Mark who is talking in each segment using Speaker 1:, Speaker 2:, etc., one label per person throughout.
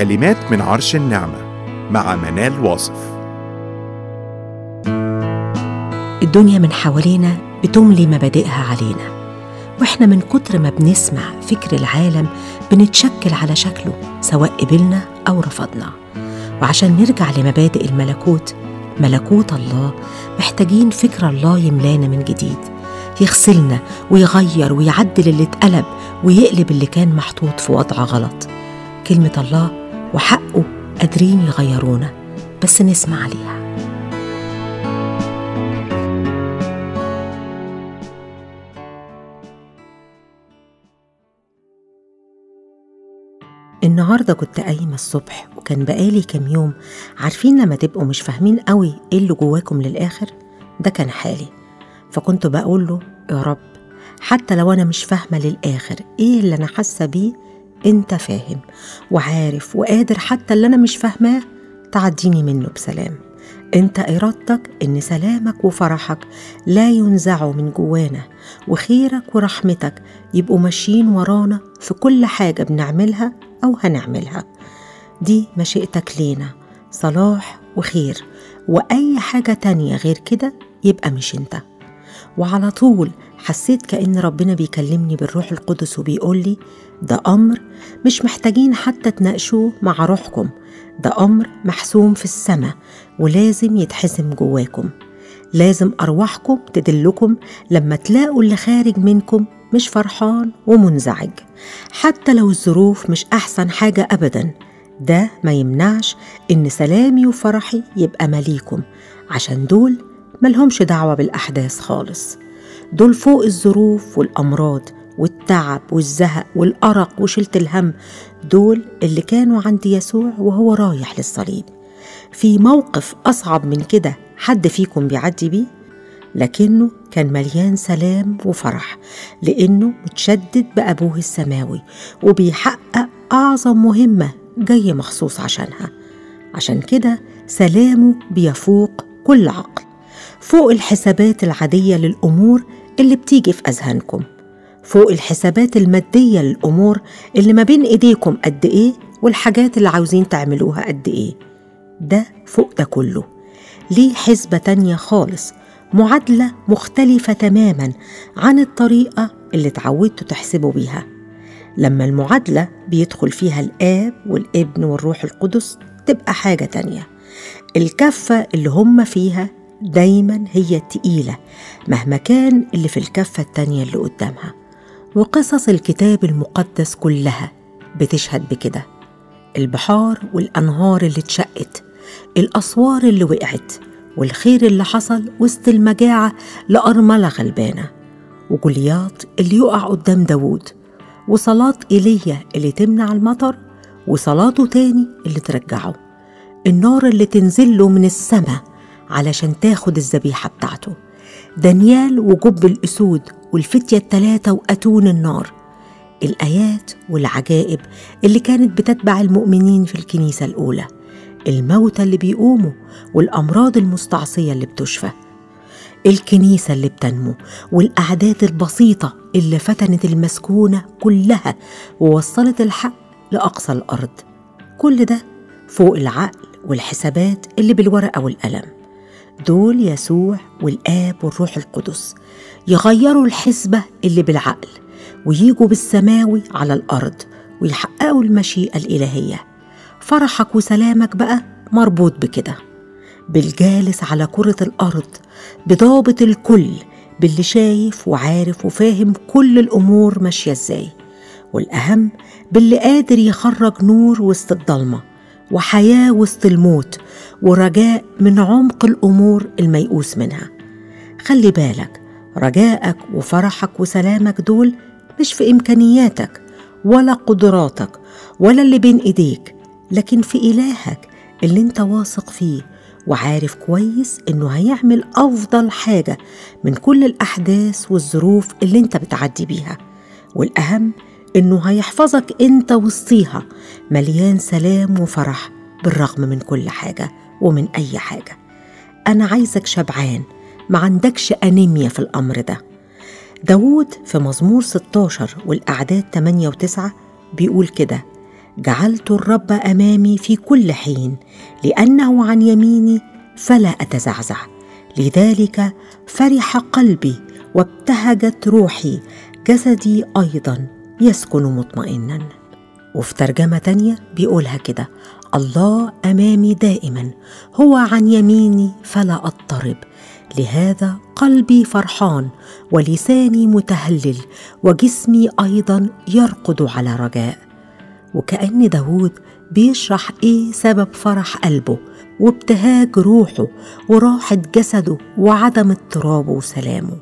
Speaker 1: كلمات من عرش النعمة مع منال واصف
Speaker 2: الدنيا من حوالينا بتملي مبادئها علينا واحنا من كتر ما بنسمع فكر العالم بنتشكل على شكله سواء قبلنا او رفضنا وعشان نرجع لمبادئ الملكوت ملكوت الله محتاجين فكر الله يملانا من جديد يغسلنا ويغير ويعدل اللي اتقلب ويقلب اللي كان محطوط في وضع غلط كلمة الله وحقه قادرين يغيرونا بس نسمع عليها النهاردة كنت قايمة الصبح وكان بقالي كام يوم عارفين لما تبقوا مش فاهمين قوي ايه اللي جواكم للآخر ده كان حالي فكنت بقول له يا رب حتى لو أنا مش فاهمة للآخر ايه اللي أنا حاسة بيه انت فاهم وعارف وقادر حتى اللي أنا مش فاهماه تعديني منه بسلام انت ارادتك ان سلامك وفرحك لا ينزعوا من جوانا وخيرك ورحمتك يبقوا ماشيين ورانا في كل حاجه بنعملها او هنعملها دي مشيئتك لينا صلاح وخير واي حاجه تانيه غير كده يبقى مش انت وعلى طول حسيت كأن ربنا بيكلمني بالروح القدس وبيقول لي ده أمر مش محتاجين حتى تناقشوه مع روحكم ده أمر محسوم في السماء ولازم يتحسم جواكم لازم أرواحكم تدلكم لما تلاقوا اللي خارج منكم مش فرحان ومنزعج حتى لو الظروف مش أحسن حاجة أبدا ده ما يمنعش إن سلامي وفرحي يبقى مليكم عشان دول ملهمش دعوة بالأحداث خالص دول فوق الظروف والأمراض والتعب والزهق والأرق وشلة الهم دول اللي كانوا عند يسوع وهو رايح للصليب في موقف أصعب من كده حد فيكم بيعدي بيه لكنه كان مليان سلام وفرح لأنه متشدد بأبوه السماوي وبيحقق أعظم مهمة جاي مخصوص عشانها عشان كده سلامه بيفوق كل عقل فوق الحسابات العادية للأمور اللي بتيجي في أذهانكم فوق الحسابات المادية للأمور اللي ما بين إيديكم قد إيه والحاجات اللي عاوزين تعملوها قد إيه ده فوق ده كله ليه حسبة تانية خالص معادلة مختلفة تماما عن الطريقة اللي اتعودتوا تحسبوا بيها لما المعادلة بيدخل فيها الآب والابن والروح القدس تبقى حاجة تانية الكفة اللي هم فيها دايما هي التقيلة مهما كان اللي في الكفة التانية اللي قدامها وقصص الكتاب المقدس كلها بتشهد بكده البحار والأنهار اللي اتشقت الأسوار اللي وقعت والخير اللي حصل وسط المجاعة لأرملة غلبانة وجولياط اللي يقع قدام داوود وصلاة إيليا اللي تمنع المطر وصلاته تاني اللي ترجعه النار اللي تنزله من السماء علشان تاخد الذبيحة بتاعته دانيال وجب الأسود والفتية التلاتة وأتون النار الآيات والعجائب اللي كانت بتتبع المؤمنين في الكنيسة الأولى الموتى اللي بيقوموا والأمراض المستعصية اللي بتشفى الكنيسة اللي بتنمو والأعداد البسيطة اللي فتنت المسكونة كلها ووصلت الحق لأقصى الأرض كل ده فوق العقل والحسابات اللي بالورقة والقلم دول يسوع والآب والروح القدس يغيروا الحسبة اللي بالعقل ويجوا بالسماوي على الأرض ويحققوا المشيئة الإلهية فرحك وسلامك بقى مربوط بكده بالجالس على كرة الأرض بضابط الكل باللي شايف وعارف وفاهم كل الأمور ماشية إزاي والأهم باللي قادر يخرج نور وسط الضلمة وحياة وسط الموت ورجاء من عمق الأمور الميؤوس منها خلي بالك رجائك وفرحك وسلامك دول مش في إمكانياتك ولا قدراتك ولا اللي بين إيديك لكن في إلهك اللي انت واثق فيه وعارف كويس انه هيعمل افضل حاجه من كل الاحداث والظروف اللي انت بتعدي بيها والاهم انه هيحفظك انت وسطيها مليان سلام وفرح بالرغم من كل حاجه ومن اي حاجه انا عايزك شبعان ما عندكش انيميا في الامر ده داود في مزمور 16 والاعداد 8 و9 بيقول كده جعلت الرب امامي في كل حين لانه عن يميني فلا اتزعزع لذلك فرح قلبي وابتهجت روحي جسدي ايضا يسكن مطمئنا وفي ترجمه تانيه بيقولها كده الله امامي دائما هو عن يميني فلا اضطرب لهذا قلبي فرحان ولساني متهلل وجسمي ايضا يرقد على رجاء وكأن داود بيشرح ايه سبب فرح قلبه وابتهاج روحه وراحة جسده وعدم اضطرابه وسلامه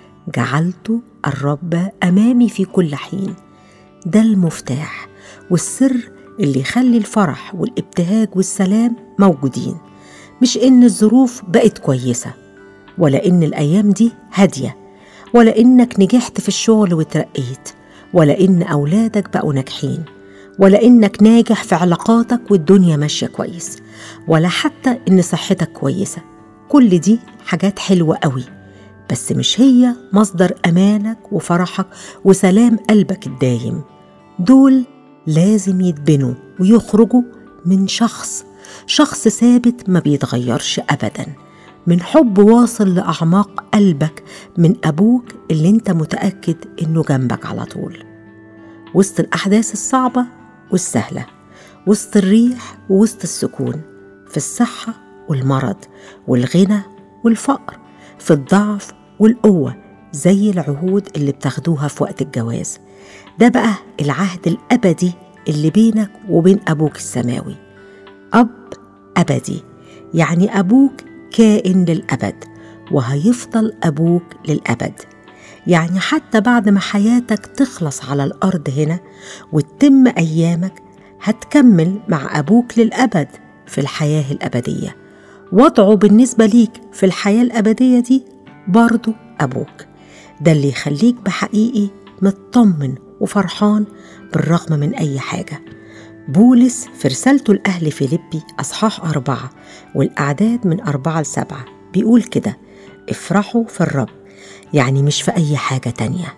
Speaker 2: جعلت الرب أمامي في كل حين ده المفتاح والسر اللي يخلي الفرح والابتهاج والسلام موجودين مش إن الظروف بقت كويسة ولا إن الأيام دي هادية ولا إنك نجحت في الشغل وترقيت ولا إن أولادك بقوا ناجحين ولا إنك ناجح في علاقاتك والدنيا ماشية كويس ولا حتى إن صحتك كويسة كل دي حاجات حلوة قوي بس مش هي مصدر أمانك وفرحك وسلام قلبك الدايم دول لازم يتبنوا ويخرجوا من شخص شخص ثابت ما بيتغيرش أبدا من حب واصل لأعماق قلبك من أبوك اللي انت متأكد إنه جنبك على طول وسط الأحداث الصعبة والسهلة وسط الريح ووسط السكون في الصحة والمرض والغنى والفقر في الضعف والقوة زي العهود اللي بتاخدوها في وقت الجواز ده بقى العهد الأبدي اللي بينك وبين أبوك السماوي أب أبدي يعني أبوك كائن للأبد وهيفضل أبوك للأبد يعني حتى بعد ما حياتك تخلص على الأرض هنا وتتم أيامك هتكمل مع أبوك للأبد في الحياة الأبدية وضعه بالنسبة ليك في الحياة الأبدية دي برضو أبوك ده اللي يخليك بحقيقي مطمن وفرحان بالرغم من أي حاجة بولس في رسالته لأهل فيليبي أصحاح أربعة والأعداد من أربعة لسبعة بيقول كده افرحوا في الرب يعني مش في أي حاجة تانية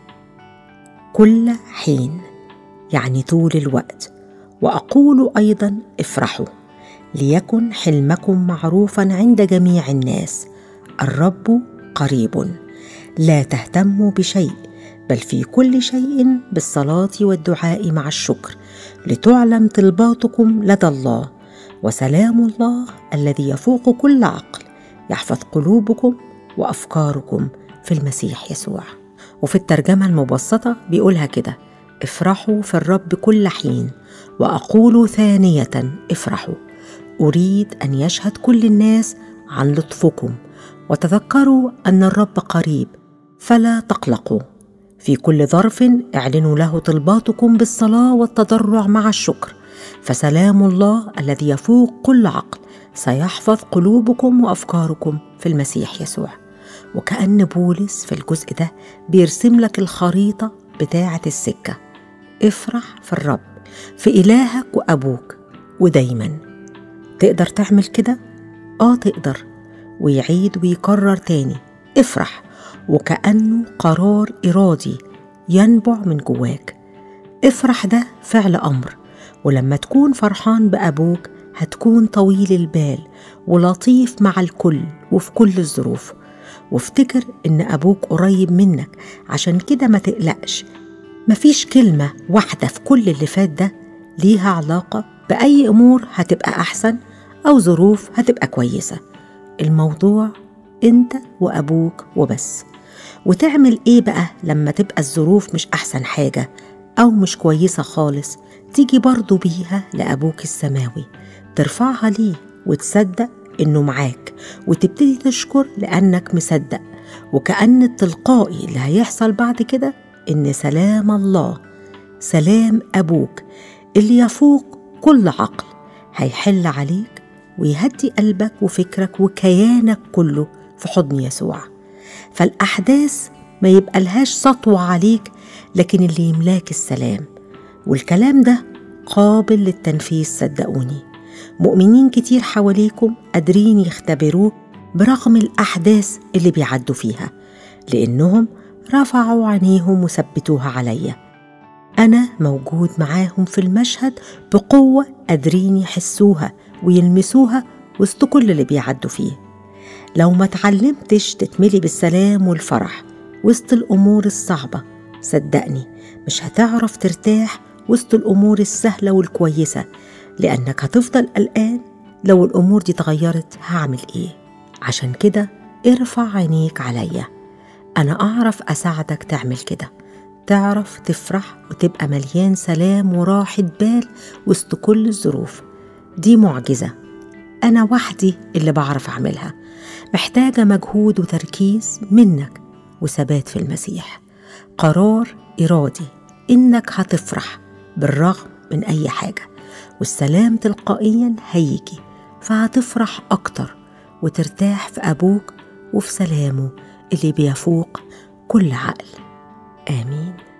Speaker 2: كل حين يعني طول الوقت وأقول أيضا افرحوا ليكن حلمكم معروفا عند جميع الناس الرب قريب لا تهتموا بشيء بل في كل شيء بالصلاه والدعاء مع الشكر لتعلم طلباتكم لدى الله وسلام الله الذي يفوق كل عقل يحفظ قلوبكم وافكاركم في المسيح يسوع وفي الترجمه المبسطه بيقولها كده افرحوا في الرب كل حين واقول ثانيه افرحوا اريد ان يشهد كل الناس عن لطفكم وتذكروا ان الرب قريب فلا تقلقوا في كل ظرف اعلنوا له طلباتكم بالصلاه والتضرع مع الشكر فسلام الله الذي يفوق كل عقل سيحفظ قلوبكم وافكاركم في المسيح يسوع وكأن بولس في الجزء ده بيرسم لك الخريطة بتاعة السكة افرح في الرب في إلهك وأبوك ودايما تقدر تعمل كده؟ آه تقدر ويعيد ويكرر تاني افرح وكأنه قرار إرادي ينبع من جواك افرح ده فعل أمر ولما تكون فرحان بأبوك هتكون طويل البال ولطيف مع الكل وفي كل الظروف وافتكر إن أبوك قريب منك عشان كده ما تقلقش مفيش كلمة واحدة في كل اللي فات ده ليها علاقة بأي أمور هتبقى أحسن أو ظروف هتبقى كويسة الموضوع أنت وأبوك وبس وتعمل إيه بقى لما تبقى الظروف مش أحسن حاجة أو مش كويسة خالص تيجي برضو بيها لأبوك السماوي ترفعها ليه وتصدق إنه معاك وتبتدي تشكر لأنك مصدق وكأن التلقائي اللي هيحصل بعد كده إن سلام الله سلام أبوك اللي يفوق كل عقل هيحل عليك ويهدي قلبك وفكرك وكيانك كله في حضن يسوع فالأحداث ما يبقى لهاش سطوة عليك لكن اللي يملاك السلام والكلام ده قابل للتنفيذ صدقوني مؤمنين كتير حواليكم قادرين يختبروه برغم الأحداث اللي بيعدوا فيها لأنهم رفعوا عينيهم وثبتوها عليا أنا موجود معاهم في المشهد بقوة قادرين يحسوها ويلمسوها وسط كل اللي بيعدوا فيه لو ما تعلمتش تتملي بالسلام والفرح وسط الأمور الصعبة صدقني مش هتعرف ترتاح وسط الأمور السهلة والكويسة لأنك هتفضل قلقان لو الأمور دي اتغيرت هعمل إيه عشان كده ارفع عينيك عليا أنا أعرف أساعدك تعمل كده تعرف تفرح وتبقى مليان سلام وراحة بال وسط كل الظروف دي معجزة أنا وحدي اللي بعرف أعملها محتاجة مجهود وتركيز منك وثبات في المسيح قرار إرادي إنك هتفرح بالرغم من أي حاجة والسلام تلقائيا هيجي فهتفرح أكتر وترتاح في أبوك وفي سلامه اللي بيفوق كل عقل آمين